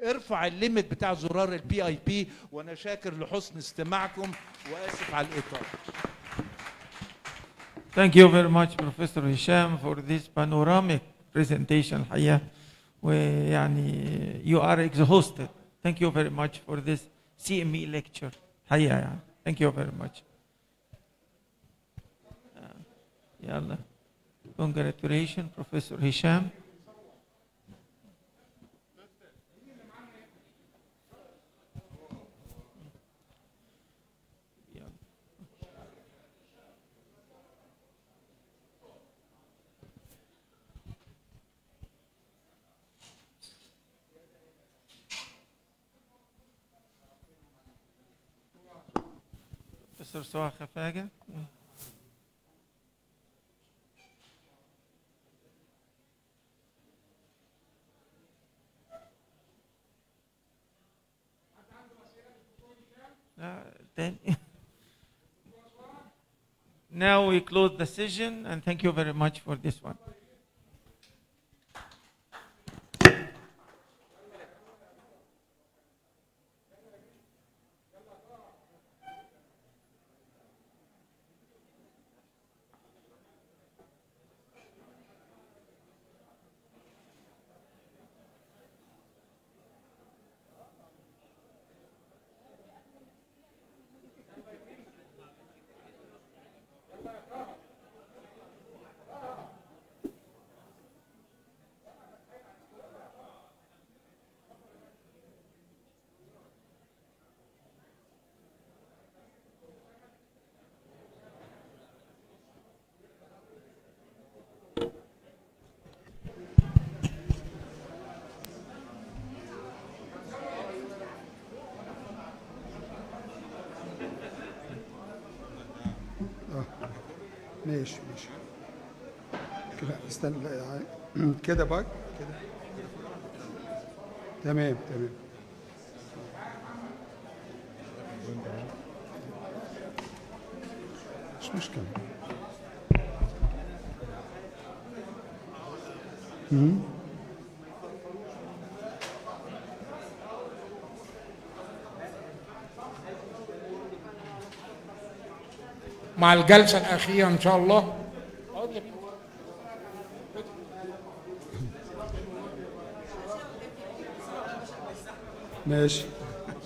ارفع الليمت بتاع زرار البي اي بي وانا شاكر لحسن استماعكم واسف على الاطاله Thank you very much Professor Hisham for this panoramic presentation الحقيقة ويعني you are exhausted. Thank you very much for this CME lecture. حقيقة يعني. Thank you very much. آه، يلا. Congratulations Professor Hisham. Professor Soa Khafage. Uh, then now we close the session and thank you very much for this one. ماشي ماشي كده استنى لا، كده بقى كده تمام تمام مش مشكلة مم. مع الجلسة الأخيرة إن شاء الله ماشي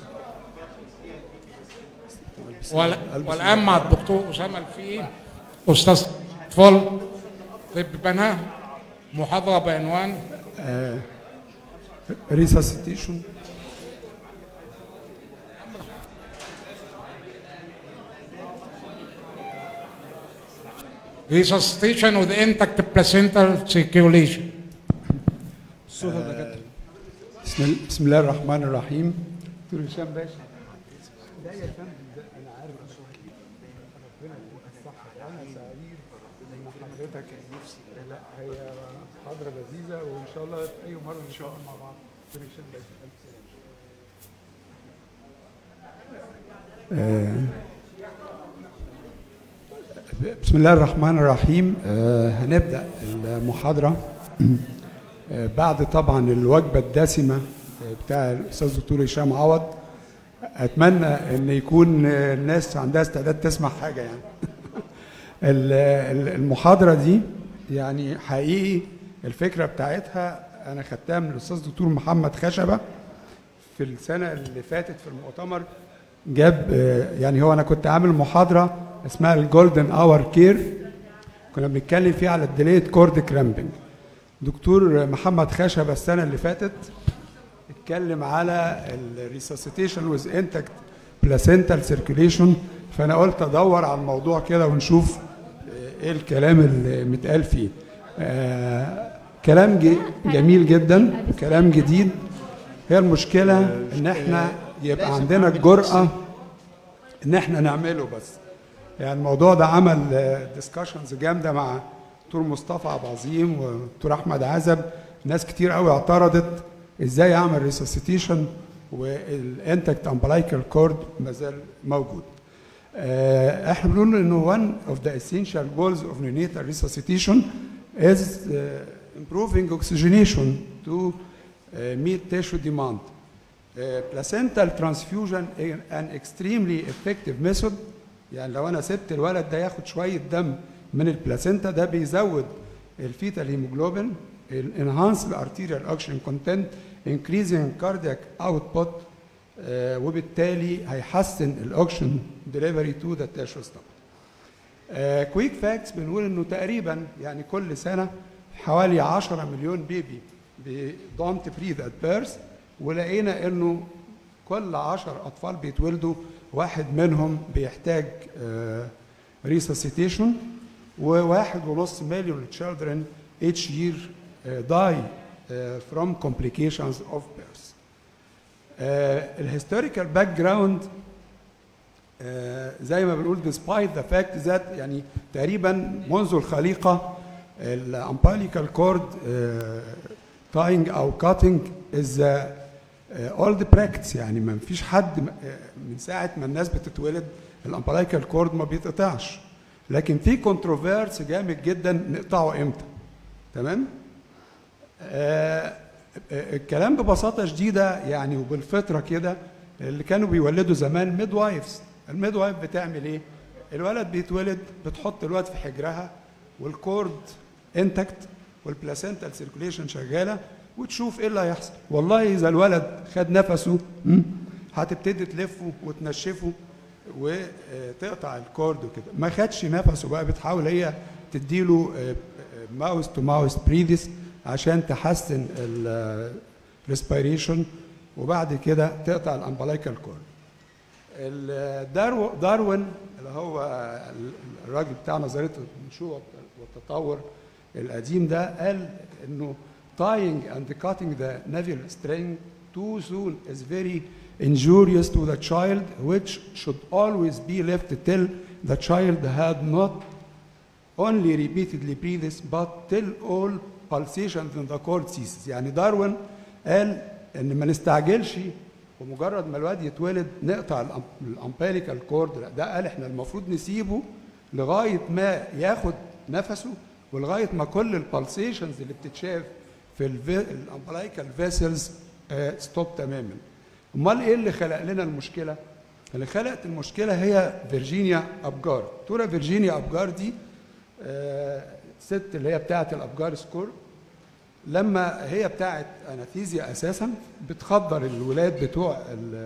وال- والآن مع الدكتور أسامة الفقي أستاذ أطفال طب بنها محاضرة بعنوان ريساسيتيشن Resuscitation with intact placental circulation بسم ال- بسم الله الرحمن الرحيم دكتور هشام باشا ده يا فندم ده انا عارف ربنا يديك الصحه انا سعيد ان حضرتك نفسي لا هي محاضره لذيذه وان شاء الله في اي مره ان شاء الله مع بعض دكتور هشام باشا ألف سلامة. بسم الله الرحمن الرحيم آه، هنبدا المحاضره آه، بعد طبعا الوجبه الدسمه آه، بتاع الاستاذ دكتور هشام عوض اتمنى ان يكون آه، الناس عندها استعداد تسمع حاجه يعني ال- ال- المحاضره دي يعني حقيقي الفكره بتاعتها انا خدتها من الاستاذ دكتور محمد خشبه في السنه اللي فاتت في المؤتمر جاب آه، يعني هو انا كنت عامل محاضره اسمها الجولدن اور كير كنا بنتكلم فيها على الديليت كورد كرامبنج دكتور محمد خشبه السنه اللي فاتت اتكلم على الريسوسيتيشن ويز انتكت بلاسنتال سيركيوليشن فانا قلت ادور على الموضوع كده ونشوف آه، ايه الكلام اللي متقال فيه آه كلام ج- جميل جدا كلام جديد هي المشكله ان احنا يبقى عندنا الجرأه ان احنا نعمله بس يعني الموضوع ده عمل ديسكشنز جامده مع دكتور مصطفى عبد العظيم ودكتور احمد عزب ناس كتير قوي اعترضت ازاي اعمل ريسوسيتيشن والانتكت امبلايكال كورد ما زال موجود آه، احنا بنقول انه one of the essential goals of neonatal resuscitation is uh, improving oxygenation to uh, meet tissue demand Uh, placental transfusion is an extremely effective method يعني لو انا سبت الولد ده ياخد شويه دم من البلاسينتا ده بيزود الفيتال هيموجلوبين enhance الارتيريال اوكسجين كونتنت increasing cardiac output آه، وبالتالي هيحسن الاوكسجين ديليفري تو ذا tertiary stomach. كويك فاكتس بنقول انه تقريبا يعني كل سنه حوالي 10 مليون بيبي دونت بريذ ات بيرث ولقينا انه كل 10 اطفال بيتولدوا واحد منهم بيحتاج ريسسيتيشن وواحد ونص مليون children each year uh, die uh, from complications of birth. Uh, الهيستوريكال باك جراوند زي ما بنقول despite the fact that يعني تقريبا منذ الخليقه الامباليكال كورد تاينج او كاتنج از اولد براكتس يعني ما فيش حد م- آه، من ساعه ما الناس بتتولد الامباليكال كورد ما بيتقطعش لكن في كونتروفيرس جامد جدا نقطعه امتى تمام آه، آه، الكلام ببساطه شديده يعني وبالفطره كده اللي كانوا بيولدوا زمان ميد وايفز الميد وايف بتعمل ايه الولد بيتولد بتحط الولد في حجرها والكورد انتكت والبلاسنتال سيركوليشن شغاله وتشوف ايه اللي هيحصل والله اذا الولد خد نفسه مم، هتبتدي تلفه وتنشفه وتقطع الكورد وكده ما خدش نفسه بقى بتحاول هي تديله ماوس تو ماوس بريدس عشان تحسن الريسبيريشن وبعد كده تقطع الامبلايكال كورد الدارو- داروين اللي هو الراجل بتاع نظريه النشوء والتطور القديم ده قال انه tying and cutting the navel string too soon is very injurious to the child which should always be left till the child had not only repeatedly breathes but till all pulsations in the cord ceases يعني داروين قال ان ما نستعجلش ومجرد ما الواد يتولد نقطع الأم- الامبيريكال كورد لا ده قال احنا المفروض نسيبه لغايه ما ياخد نفسه ولغايه ما كل البلسيشنز اللي بتتشاف في الامبلايكال فيسلز ستوب تماما امال ايه اللي خلق لنا المشكله اللي خلقت المشكله هي فيرجينيا ابجار تورا فيرجينيا ابجار دي آه، ست اللي هي بتاعه الابجار سكور لما هي بتاعه اناثيزيا اساسا بتخدر الولاد بتوع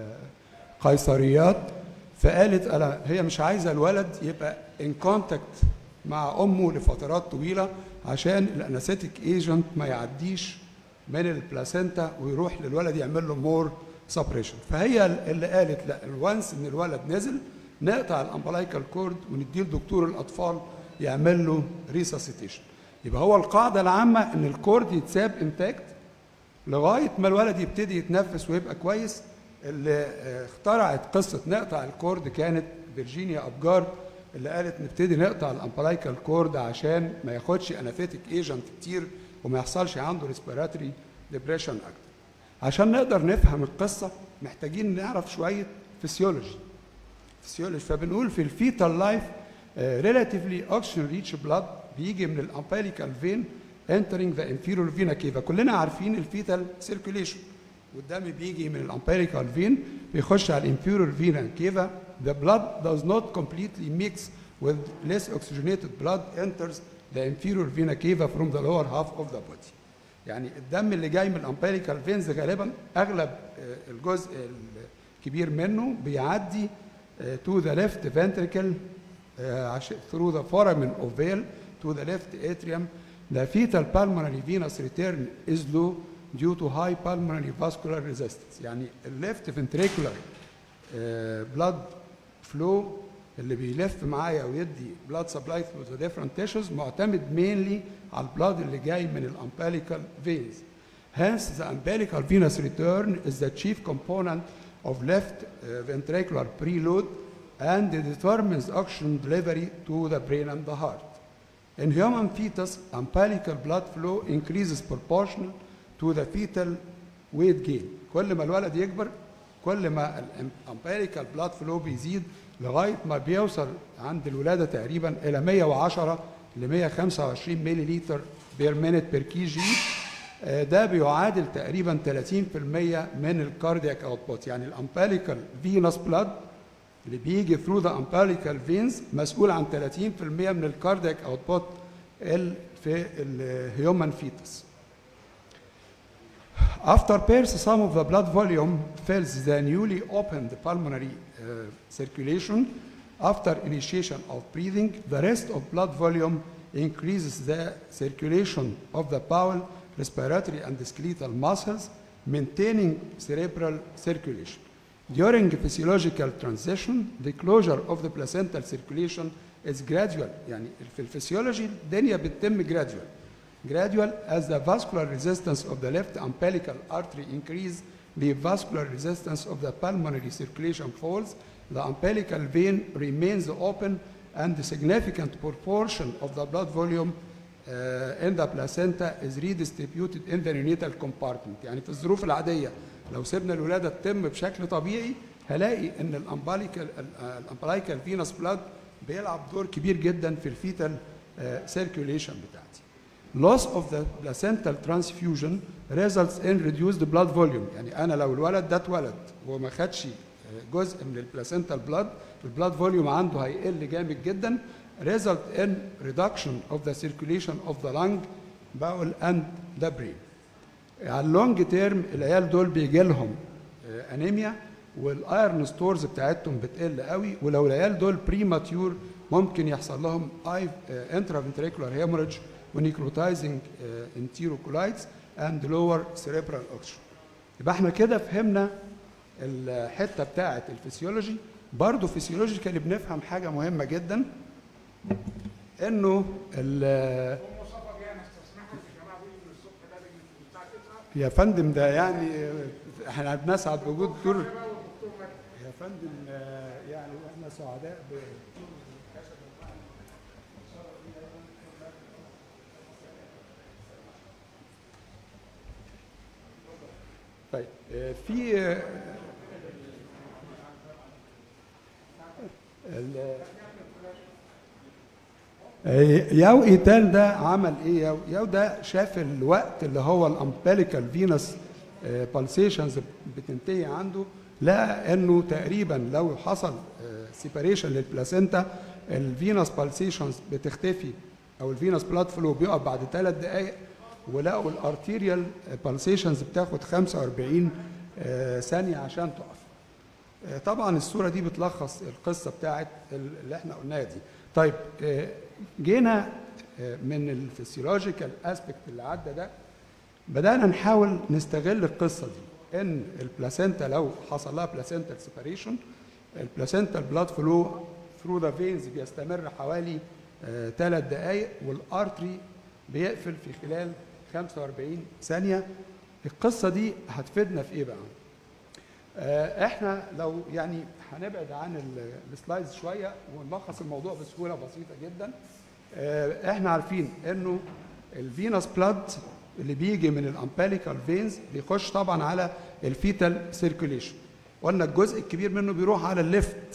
القيصريات فقالت انا هي مش عايزه الولد يبقى ان كونتاكت مع امه لفترات طويله عشان الاناثيتيك ايجنت ما يعديش من البلاسينتا ويروح للولد يعمل له مور سبريشن فهي اللي قالت لا الوانس ان الولد نزل نقطع الامبلايكال كورد ونديه لدكتور الاطفال يعمل له ريساسيتيشن يبقى هو القاعده العامه ان الكورد يتساب انتاكت لغايه ما الولد يبتدي يتنفس ويبقى كويس اللي آه، اخترعت قصه نقطع الكورد كانت فيرجينيا ابجار اللي قالت نبتدي نقطع الامبلايكال كورد عشان ما ياخدش انافيتك ايجنت كتير وما يحصلش عنده ريسبيراتوري ديبريشن اكتر عشان نقدر نفهم القصه محتاجين نعرف شويه فسيولوجي فسيولوجي فبنقول في الفيتال لايف ريلاتيفلي اوكسجين ريتش بلاد بيجي من الامبيليكال فين entering the inferior vena cava كلنا عارفين الفيتال سيركوليشن والدم بيجي من الامبيريكال فين بيخش على الانفيرور فينا كيفا the blood does not completely mix with less oxygenated blood enters the inferior vena cava from the lower half of the body يعني الدم اللي جاي من الامبيريكال فينز غالبا اغلب آه، الجزء الكبير منه بيعدي آه، to the left ventricle آه، عش- through the foramen of veil to the left atrium the fetal pulmonary venous return is low due to high pulmonary vascular resistance يعني الليفت ventricular آه، blood flow اللي بيلف معايا ويدي blood supply to the different tissues معتمد mainly على البلاد اللي جاي من الامباليكال veins. Hence, the umbilical venous return is the chief component of left uh, ventricular preload and determines oxygen delivery to the brain and the heart. In human fetus, umbilical blood flow increases proportional to the fetal weight gain. كل ما الولد يكبر كل ما الامبيريكال بلاد فلو بيزيد لغايه ما بيوصل عند الولاده تقريبا الى 110 ل 125 ملي لتر بير مينت بير كي جي آه، ده بيعادل تقريبا 30% من الكاردياك اوتبوت يعني الامباليكال فينوس بلاد اللي بيجي ثرو ذا امباليكال فينز مسؤول عن 30% من الكاردياك اوتبوت في الهيومن فيتس After pairs, some of the blood volume fills the newly opened pulmonary uh, circulation. After initiation of breathing, the rest of blood volume increases the circulation of the bowel, respiratory, and skeletal muscles, maintaining cerebral circulation. During physiological transition, the closure of the placental circulation is gradual. يعني في الفسيولوجي الدنيا بتتم gradual. Gradual as the vascular resistance of the left umbilical artery increase, the vascular resistance of the pulmonary circulation falls, the umbilical vein remains open, and the significant proportion of the blood volume uh, in the placenta is redistributed in the neonatal compartment. يعني في الظروف العادية لو سيبنا الولادة تتم بشكل طبيعي هلاقي ان الامباليكال الامبلايكال فينوس بلاد بيلعب دور كبير جدا في الفيتال سيركيوليشن بتاعتي. Loss of the placental transfusion results in reduced blood volume يعني انا لو الولد ده اتولد وما خدش جزء من البلاسنتال بلاد البلاد فوليوم عنده هيقل جامد جدا result in reduction of the circulation of the lung bowel and the brain على اللونج تيرم العيال دول بيجي لهم انيميا والايرن ستورز بتاعتهم بتقل قوي ولو العيال دول بريماتيور ممكن يحصل لهم اي انترافنتريكولار هيموريدج ونيكروتايزنج انتيروكولايتس اند لور سيريبرال اوكسجين يبقى احنا كده فهمنا الحته بتاعه الفسيولوجي برضه فسيولوجيكالي بنفهم حاجه مهمه جدا انه ال يا فندم ده يعني احنا بنسعد بوجود دكتور يا فندم آه، يعني احنا سعداء ب طيب آه، في آه، ال- آه، ياو ايتال ده عمل ايه ياو ياو ده شاف الوقت اللي هو الامبليكال فينس بالسيشنز بتنتهي عنده لقى انه تقريبا لو حصل سيباريشن للبلاسينتا الفينس بالسيشنز بتختفي او الفينس بلاد فلو بيقف بعد ثلاث دقائق ولقوا الارتيريال بالسيشنز بتاخد 45 آه، ثانيه عشان تقف آه، طبعا الصوره دي بتلخص القصه بتاعت اللي احنا قلناها دي طيب آه، جينا آه، من الفسيولوجيكال اسبكت اللي عدى ده بدانا نحاول نستغل القصه دي ان البلاسينتا لو حصل لها بلاسينتال سيباريشن البلاسينتال بلاد فلو ثرو ذا فينز بيستمر حوالي ثلاث دقائق والارتري بيقفل في خلال 45 ثانيه القصه دي هتفيدنا في ايه بقى؟ آه، احنا لو يعني هنبعد عن ال- السلايدز شويه ونلخص الموضوع بسهوله بسيطه جدا آه، احنا عارفين انه الفينوس بلاد اللي بيجي من الامباليكال فينز بيخش طبعا على الفيتال سيركيوليشن قلنا الجزء الكبير منه بيروح على الليفت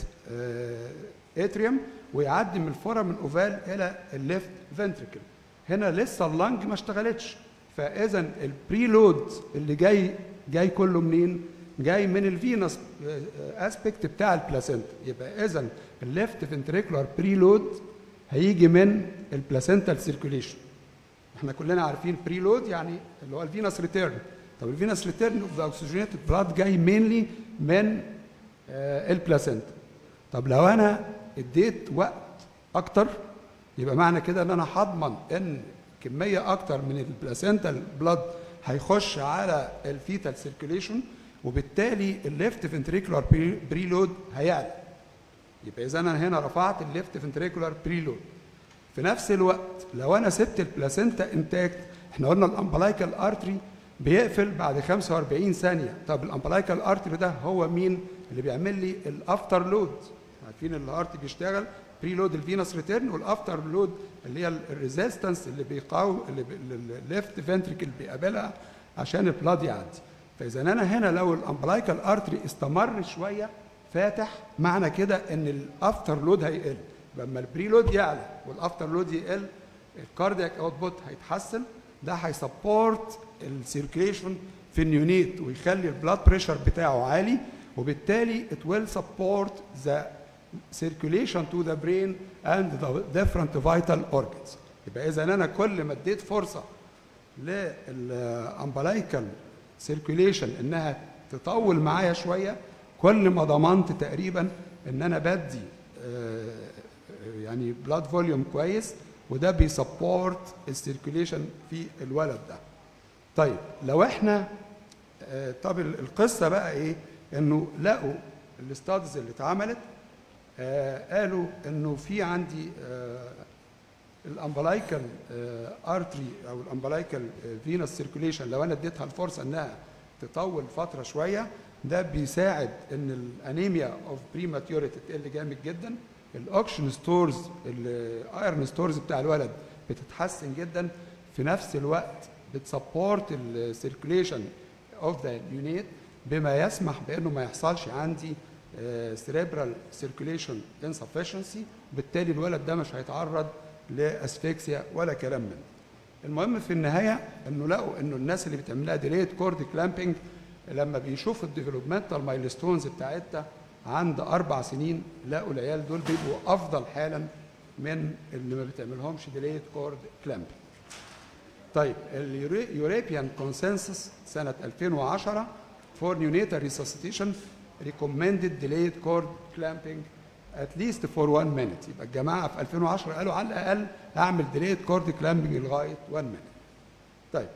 اتريوم ويعدي من الفورامين اوفال الى الليفت فنتريكل هنا لسه اللنج ما اشتغلتش فاذا البريلود اللي جاي جاي كله منين؟ جاي من الفينس اسبكت بتاع البلاسينتا يبقى اذا الليفت فنتريكولار بريلود هيجي من البلاسينتال سيركيوليشن احنا كلنا عارفين بريلود يعني اللي هو الفينس ريتيرن طب الفينس ريتيرن اوف ذا اوكسجينيتد بلاد جاي مينلي من آه البلاسينتا طب لو انا اديت وقت اكتر يبقى معنى كده ان انا هضمن ان كميه اكتر من البلاسينتال بلاد هيخش على الفيتال سيركيوليشن وبالتالي الليفت فنتريكولار بريلود هيعلى يبقى اذا انا هنا رفعت الليفت فنتريكولار بريلود في نفس الوقت لو انا سبت البلاسينتا انتاكت احنا قلنا الامبلايكال ارتري بيقفل بعد 45 ثانيه طب الامبلايكال ارتري ده هو مين اللي بيعمل لي الافتر لود عارفين الارتري بيشتغل بري لود الفينس ريتيرن والافتر لود اللي هي الريزيستنس اللي بيقاوم اللي الليفت فنتريكل بيقابلها عشان البلاد يعدي فاذا انا هنا لو الامبلايكال ارتري استمر شويه فاتح معنى كده ان الافتر لود هيقل لما البري لود يعلى والافتر لود يقل الكاردياك اوتبوت هيتحسن ده هيسبورت السيركيليشن في النيونيت ويخلي البلاد بريشر بتاعه عالي وبالتالي it will support the circulation to the brain and the different vital organs يبقى اذا انا كل ما اديت فرصه للامبلايكال سيركيوليشن انها تطول معايا شويه كل ما ضمنت تقريبا ان انا بدي آه، يعني بلاد فوليوم كويس وده بيسبورت السيركيوليشن في الولد ده طيب لو احنا آه، طب ال- القصه بقى ايه انه لقوا الاستادز اللي اتعملت آه، قالوا انه في عندي آه، الامبلايكال ارتري او الامبلايكال فينس سيركيوليشن لو انا اديتها الفرصه انها تطول فتره شويه ده بيساعد ان الانيميا اوف بريماتيوريتي تقل جامد جدا الاوكشن ستورز الايرون ستورز بتاع الولد بتتحسن جدا في نفس الوقت بتسبورت السيركيوليشن اوف ذا يونيت بما يسمح بانه ما يحصلش عندي سيريبرال سيركيوليشن انسفشنسي بالتالي الولد ده مش هيتعرض لاسفكسيا ولا كلام منه المهم في النهايه انه لقوا انه الناس اللي بتعمل لها ديليت كورد كلامبنج لما بيشوفوا الديفلوبمنتال مايلستونز بتاعتها عند اربع سنين لقوا العيال دول بيبقوا افضل حالا من اللي ما بتعملهمش ديليت كورد كلامبنج طيب اليوروبيان كونسنسس سنه 2010 for neonatal resuscitation recommended delayed cord clamping at least for one minute يبقى الجماعه في 2010 قالوا على الاقل اعمل delayed cord clamping لغايه one minute طيب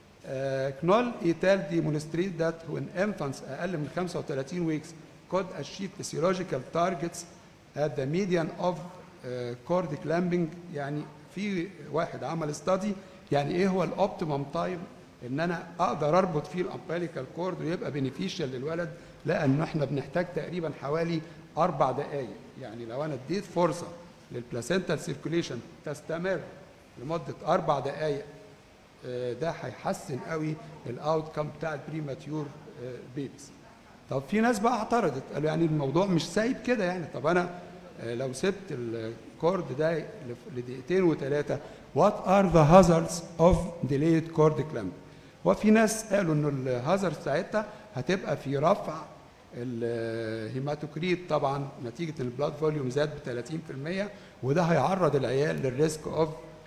كنول ايتال demonstrate that when infants اقل من 35 weeks could achieve physiological targets at the median of uh, cord clamping يعني في واحد عمل study يعني ايه هو الاوبتيمم تايم ان انا اقدر اربط فيه الامبليكال كورد ويبقى بينيفيشال للولد لان احنا بنحتاج تقريبا حوالي اربع دقائق يعني لو انا اديت فرصه للبلاسنتال سيركوليشن تستمر لمده اربع دقائق آه، ده هيحسن قوي الاوت كام بتاع البريماتيور بيبيز طب في ناس بقى اعترضت قالوا يعني الموضوع مش سايب كده يعني طب انا آه، لو سبت الكورد ده لف- لدقيقتين وثلاثه وات ار ذا هازاردز اوف ديليد كورد كلامب وفي ناس قالوا انه الهازارد بتاعتها هتبقى في رفع الهيماتوكريت طبعا نتيجه ان البلاد فوليوم زاد ب 30% وده هيعرض العيال للريسك اوف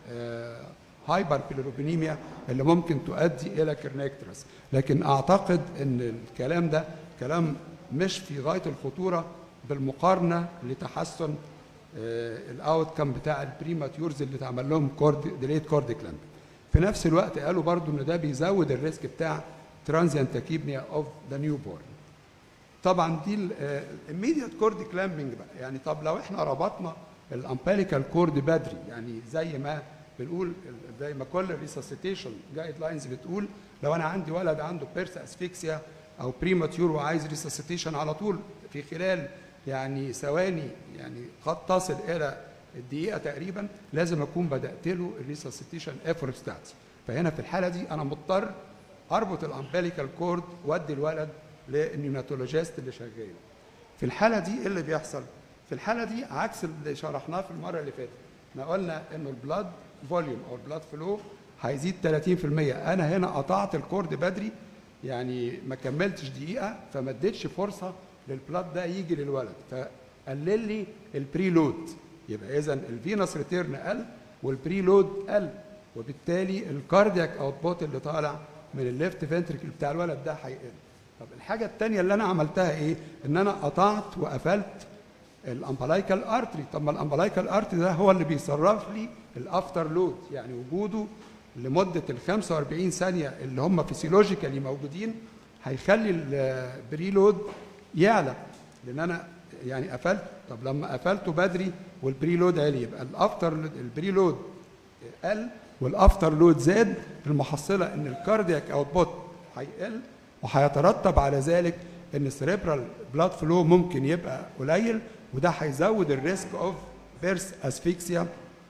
هايبر بيلروبينيميا اللي ممكن تؤدي الى كرنكترس لكن اعتقد ان الكلام ده كلام مش في غايه الخطوره بالمقارنه لتحسن الاوت كام بتاع البريماتيورز اللي اتعمل لهم كورد ديليت كورد كلامب في نفس الوقت قالوا برضو ان ده بيزود الريسك بتاع ترانزيانت تاكيبنيا اوف ذا نيو بورن طبعا دي الاميديت كورد كلامبنج بقى يعني طب لو احنا ربطنا الامبليكال كورد بدري يعني زي ما بنقول زي ما كل الريسسيتيشن جايد لاينز بتقول لو انا عندي ولد عنده بيرس اسفيكسيا او بريماتيور وعايز ريسسيتيشن على طول في خلال يعني ثواني يعني قد تصل الى الدقيقه تقريبا لازم اكون بدات له الريسسيتيشن ايفورتس بتاعتي فهنا في الحاله دي انا مضطر اربط الامبليكال كورد وادي الولد للنيوناتولوجيست اللي شغال في الحاله دي ايه اللي بيحصل في الحاله دي عكس اللي شرحناه في المره اللي فاتت احنا قلنا انه البلاد فوليوم او البلاد فلو هيزيد 30% انا هنا قطعت الكورد بدري يعني ما كملتش دقيقه فما اديتش فرصه للبلاد ده يجي للولد فقلل لي البري لود يبقى اذا الفينس ريتيرن قل والبري لود قل وبالتالي الكاردياك اوتبوت اللي طالع من الليفت فنتركل بتاع الولد ده هيقل طب الحاجه الثانيه اللي انا عملتها ايه ان انا قطعت وقفلت الامبلايكال ارتري طب ما الامبلايكال ارتري ده هو اللي بيصرف لي الافتر لود يعني وجوده لمده ال 45 ثانيه اللي هم فيسيولوجيكالي موجودين هيخلي البري لود يعلى لان انا يعني قفلت طب لما قفلته بدري والبري لود عالي يبقى الافتر البري لود قل والافتر لود زاد المحصله ان الكاردياك اوتبوت هيقل وهيترتب على ذلك ان السريبرال بلاد فلو ممكن يبقى قليل وده هيزود الريسك اوف بيرس اسفيكسيا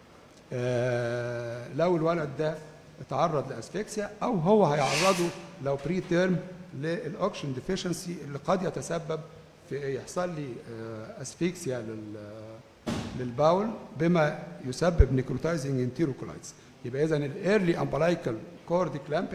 آه لو الولد ده اتعرض لاسفيكسيا او هو هيعرضه لو بري تيرم للاوكشن ديفيشنسي اللي قد يتسبب في يحصل لي آه اسفيكسيا لل للباول بما يسبب نيكروتايزنج انتيروكولايتس يبقى اذا الايرلي امبلايكال كورد كلامبنج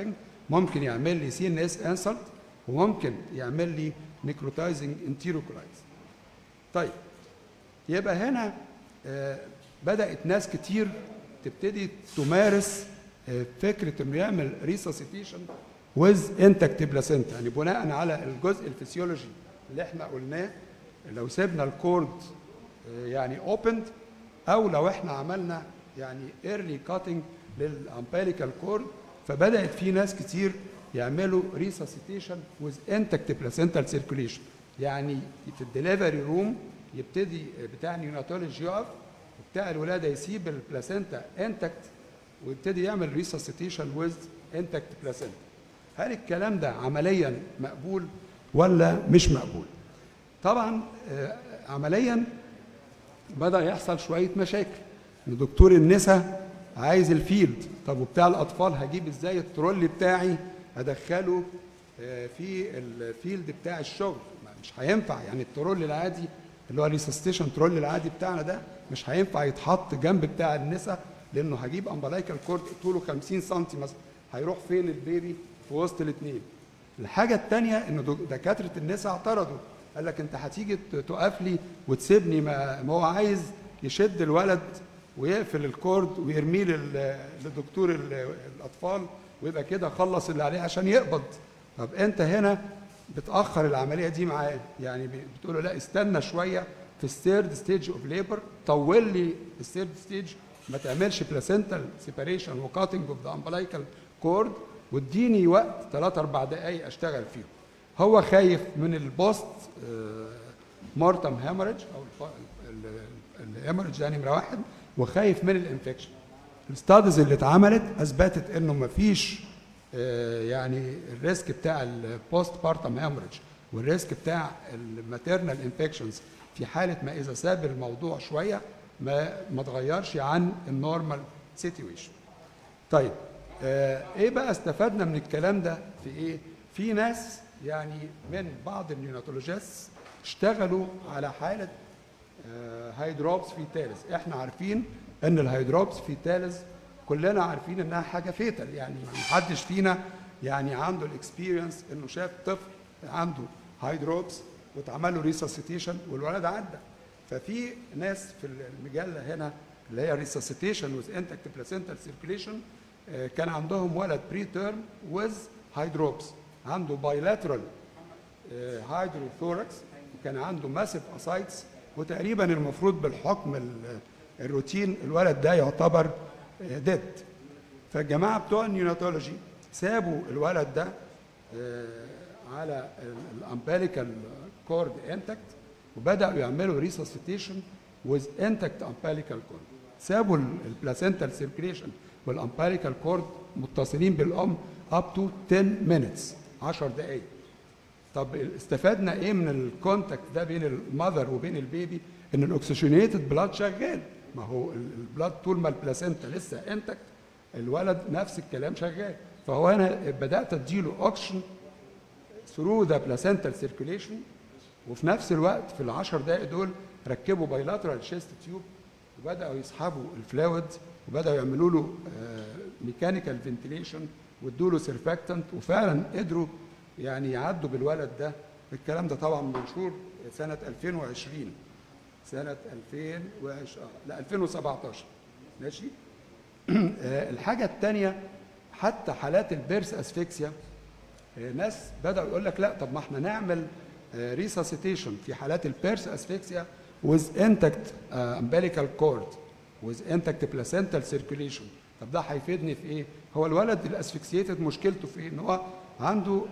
ممكن يعمل لي سي ان اس انسلت وممكن يعمل لي نيكروتايزنج انتيروكولايز طيب يبقى هنا آه، بدات ناس كتير تبتدي تمارس آه، فكره انه يعمل ريسوسيتيشن ويز انتكت بلاسنتا يعني بناء على الجزء الفسيولوجي اللي احنا قلناه لو سيبنا الكورد آه، يعني اوبند او لو احنا عملنا يعني ايرلي كاتنج للامبيليكال كورد فبدات في ناس كتير يعملوا ريسوسيتيشن ويز انتكت بلاسنتال سيركوليشن يعني في الدليفري روم يبتدي بتاع النيوناتولوجي يقف وبتاع الولاده يسيب البلاسنتا انتكت ويبتدي يعمل ريسوسيتيشن ويز انتكت بلاسنتا هل الكلام ده عمليا مقبول ولا مش مقبول طبعا آه، عمليا بدا يحصل شويه مشاكل ان دكتور النساء عايز الفيلد طب وبتاع الاطفال هجيب ازاي الترولي بتاعي ادخله آه، في الفيلد بتاع الشغل ما- مش هينفع يعني الترولي العادي اللي هو الريسستيشن ترولي العادي بتاعنا ده مش هينفع يتحط جنب بتاع النساء لانه هجيب امبلايكال كورد طوله 50 سم مثلا هيروح فين البيبي في وسط الاثنين الحاجه الثانيه ان دك- دكاتره النساء اعترضوا قال لك انت هتيجي ت- تقف لي وتسيبني ما, ما هو عايز يشد الولد ويقفل الكورد ويرميه لل- لدكتور ال- الاطفال ويبقى كده خلص اللي عليه عشان يقبض طب انت هنا بتاخر العمليه دي معاه يعني ب- بتقول له لا استنى شويه في الثيرد ستيج اوف ليبر طول لي الثيرد ستيج ما تعملش بلاسنتال سيباريشن وكاتنج اوف ذا امبلايكال كورد واديني وقت 3 4 دقائق اشتغل فيهم هو خايف من البوست مارتم هامرج او الهامرج ده نمره واحد وخايف من الانفكشن الستادز اللي اتعملت اثبتت انه ما فيش يعني الريسك بتاع البوست بارتم هامرج والريسك بتاع الماتيرنال انفكشنز في حاله ما اذا ساب الموضوع شويه ما ما تغيرش عن النورمال سيتويشن طيب آه ايه بقى استفدنا من الكلام ده في ايه في ناس يعني من بعض النيوناتولوجيست اشتغلوا على حاله آه هيدروبس فيتاليز احنا عارفين ان الهيدروبس فيتاليز كلنا عارفين انها حاجه فيتال يعني ما حدش فينا يعني عنده الاكسبيرينس انه شاف طفل عنده هيدروبس واتعمل له ريسوسيتيشن والولد عدى ففي ناس في المجله هنا اللي هي ريسوسيتيشن وذ انتكت بلاسنتال سيركيليشن كان عندهم ولد بري تيرم وذ هيدروبس عنده بايلاترال هيدروثوركس وكان عنده ماسيف اسايتس وتقريبا المفروض بالحكم ال- الروتين الولد ده يعتبر ديد فالجماعه بتوع النيوناتولوجي سابوا الولد ده آه، على الامباليكال كورد انتكت وبداوا يعملوا ريسوسيتيشن وذ انتكت امباليكال كورد سابوا البلاسنتال سيركيليشن والامباليكال كورد متصلين بالام اب تو 10 مينتس 10 دقائق طب استفدنا ايه من الكونتاكت ده بين المذر وبين البيبي ان الاكسجينيتد بلاد شغال ما هو البلاد طول ما البلاسنتا لسه انتكت الولد نفس الكلام شغال فهو انا بدات اديله اوكسجين ثرو ذا بلاسنتال سيركيليشن وفي نفس الوقت في العشر دقائق دول ركبوا بايلاترال شيست تيوب وبداوا يسحبوا الفلويد وبداوا يعملوا له ميكانيكال فنتيليشن وادوا له سيرفاكتنت وفعلا قدروا يعني يعدوا بالولد ده الكلام ده طبعا منشور سنه 2020 سنه 2020 لا 2017 ماشي آه، الحاجه الثانيه حتى حالات البيرس اسفكسيا آه، ناس بداوا يقول لك لا طب ما احنا نعمل ريساسيتيشن في حالات البيرس اسفكسيا with intact uh, umbilical cord with intact placental circulation طب ده هيفيدني في ايه؟ هو الولد الاسفكسيتد مشكلته في ايه؟ ان هو عنده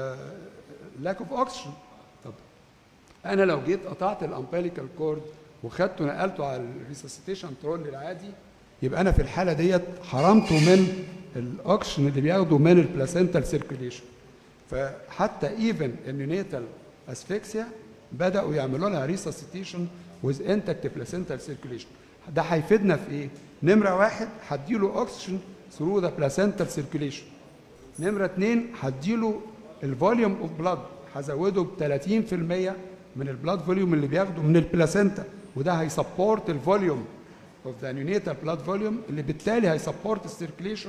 لاك اوف اوكسجين طب انا لو جيت قطعت الامبيليكال كورد وخدته نقلته على الريسسيتيشن ترول العادي يبقى انا في الحاله ديت حرمته من الاكسجين اللي بياخده من البلاسنتال سيركيليشن فحتى ايفن النيونيتال اسفكسيا بداوا يعملوا لها ريسسيتيشن ويز انتكت بلاسنتال سيركيليشن ده هيفيدنا في ايه؟ نمره واحد هديله اوكسجين ثرو ذا بلاسنتال سيركيليشن نمرة اتنين هديله الفوليوم اوف بلاد هزوده ب 30% من البلاد فوليوم اللي بياخده من البلاسنتا وده هيسبورت الفوليوم اوف ذا نيونيتال بلاد فوليوم اللي بالتالي هيسبورت السيركيليشن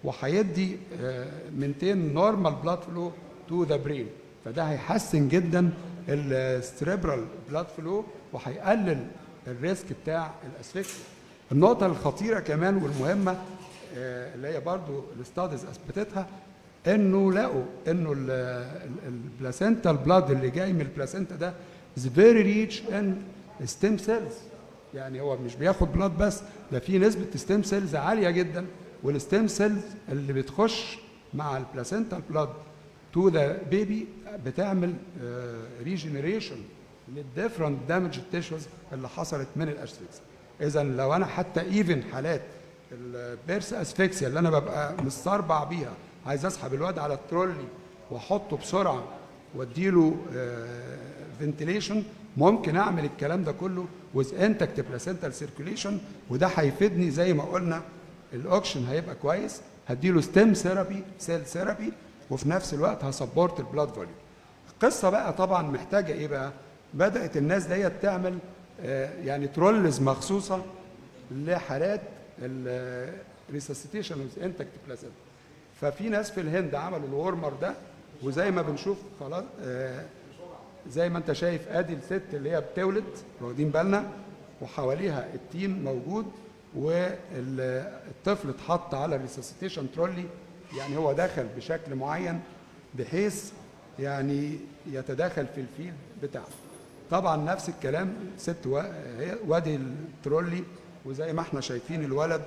وهيدي مينتين نورمال بلاد فلو تو ذا برين فده هيحسن جدا السريبرال بلاد فلو وهيقلل الريسك بتاع الاسفكسيا النقطه الخطيره كمان والمهمه آه، اللي هي برضو الاستاديز اثبتتها انه لقوا انه البلاسنتا البلاد اللي جاي من البلاسنتا ده is very rich in stem cells يعني هو مش بياخد بلاد بس ده في نسبه ستيم سيلز عاليه جدا والستيم سيلز اللي بتخش مع البلاسنتا البلاد تو ذا بيبي بتعمل ريجنريشن للديفرنت دامج تيشوز اللي حصلت من الاسفكسيا اذا لو انا حتى ايفن حالات البيرس اسفكسيا اللي انا ببقى مستربع بيها عايز اسحب الواد على الترولي واحطه بسرعه واديله فنتيليشن ممكن اعمل الكلام ده كله with intact placental circulation وده هيفيدني زي ما قلنا الاوكشن هيبقى كويس هديله ستيم ثيرابي سيل ثيرابي وفي نفس الوقت هسبورت البلاد فوليوم القصه بقى طبعا محتاجه ايه بقى بدات الناس ديت تعمل آه، يعني ترولز مخصوصه لحالات الريسسيتيشن وذ انتكت بلاسنتا ففي ناس في الهند عملوا الورمر ده وزي ما بنشوف خلاص آه، زي ما انت شايف ادي الست اللي هي بتولد واخدين بالنا وحواليها التيم موجود والطفل اتحط على الريسسيتيشن ترولي يعني هو دخل بشكل معين بحيث يعني يتداخل في الفيلد بتاعه طبعا نفس الكلام ست و... هي وادي الترولي وزي ما احنا شايفين الولد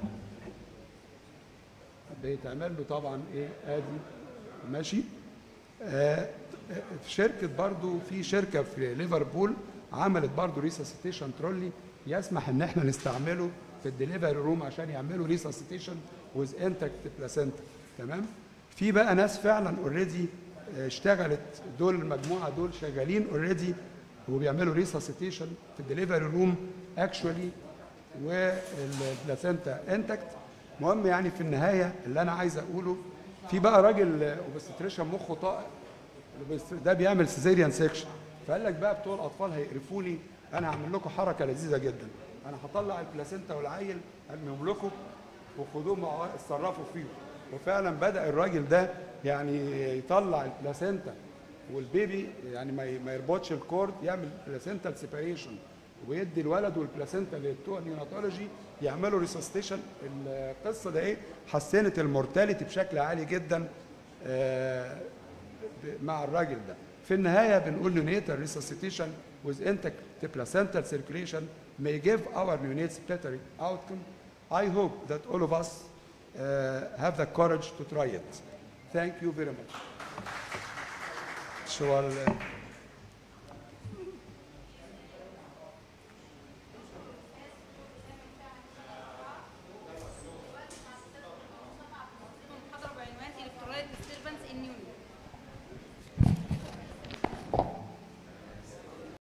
بيتعمل له طبعا ايه ادي ماشي آه في شركه برضو في شركه في ليفربول عملت برضو ريساسيتيشن ترولي يسمح ان احنا نستعمله في الدليفري روم عشان يعملوا ريساسيتيشن ويز انتكت بلاسنتا تمام في بقى ناس فعلا اوريدي اشتغلت دول المجموعه دول شغالين اوريدي وبيعملوا ريساسيتيشن في الدليفري روم اكشولي والبلاسنتا انتكت مهم يعني في النهايه اللي انا عايز اقوله في بقى راجل اوبستريشن مخه طائر ده بيعمل سيزيريان سيكشن فقال لك بقى بتوع الاطفال هيقرفوني انا هعمل لكم حركه لذيذه جدا انا هطلع البلاسنتا والعيل ارميهم لكم وخدوهم مع- اتصرفوا فيهم وفعلا بدا الراجل ده يعني يطلع البلاسنتا والبيبي يعني ما ي- ما يربطش الكورد يعمل بلاسنتال سيباريشن ويدي الولد والبلاسنتا للتوع نيوناتولوجي يعملوا ريسستيشن القصه ده ايه حسنت المورتاليتي بشكل عالي جدا آه، ب- مع الراجل ده في النهايه بنقول neonatal resuscitation with intact placental circulation may give our neonates better outcome I hope that all of us uh, have the courage to try it thank you very much so I'll, uh,